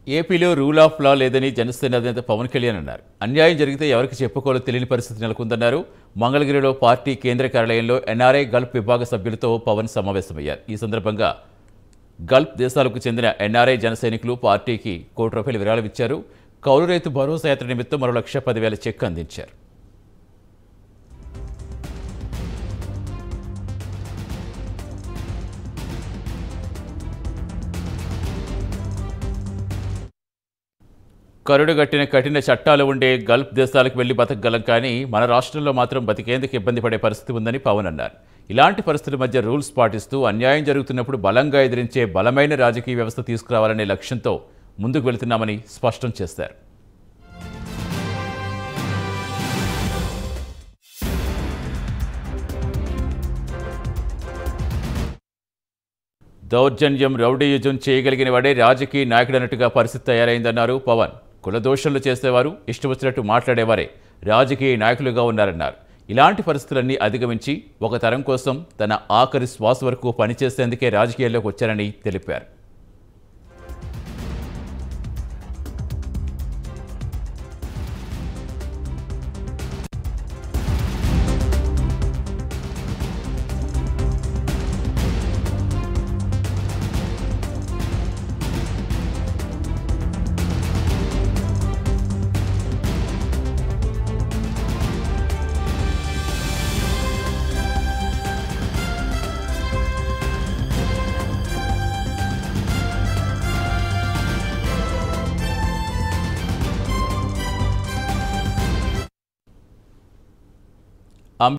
ఏపీలో rule of law లేదని జనసేన అధినేత పవన్ కళ్యాణ్ అన్నారు అన్యాయం జరిగితే ఎవరికి చెప్పుకోవాలో తెలియని పరిస్థితి నెలకొందన్నారు మంగళగిరిలో పార్టీ కేంద్ర కార్యాలయంలో ఎన్ఆర్ఐ గల్ఫ్ విభాగ సభ్యులతో పవన్ సమావేశమయ్యారు ఈ సందర్భంగా గల్ఫ్ దేశాలకు చెందిన ఎన్ఆర్ఐ జన సైనికులు పార్టీకి కోటి రూపాయలు విరాళం ఇచ్చారు కౌలు రైతు భరోసా యాత్ర నిమిత్తం మరో లక్ష పదివేల చెక్ అందించారు కరుడుగట్టిన కఠిన చట్టాలు ఉండే గల్ఫ్ దేశాలకు వెళ్లి బతకగలం కానీ మన రాష్ట్రంలో మాత్రం బతికేందుకు ఇబ్బంది పడే పరిస్థితి ఉందని పవన్ అన్నారు ఇలాంటి పరిస్థితుల మధ్య రూల్స్ పాటిస్తూ అన్యాయం జరుగుతున్నప్పుడు బలంగా ఎదిరించే బలమైన రాజకీయ వ్యవస్థ తీసుకురావాలనే లక్ష్యంతో ముందుకు వెళుతున్నామని స్పష్టం చేశారు దౌర్జన్యం రౌడీయుజం చేయగలిగిన వాడే రాజకీయ నాయకుడన్నట్టుగా పరిస్థితి తయారైందన్నారు పవన్ కులదోషణలు చేసేవారు ఇష్టం వచ్చినట్టు మాట్లాడేవారే రాజకీయ నాయకులుగా ఉన్నారన్నారు ఇలాంటి పరిస్థితులన్నీ అధిగమించి ఒక తరం కోసం తన ఆఖరి శ్వాస వరకు పనిచేసేందుకే రాజకీయాల్లోకి వచ్చారని తెలిపారు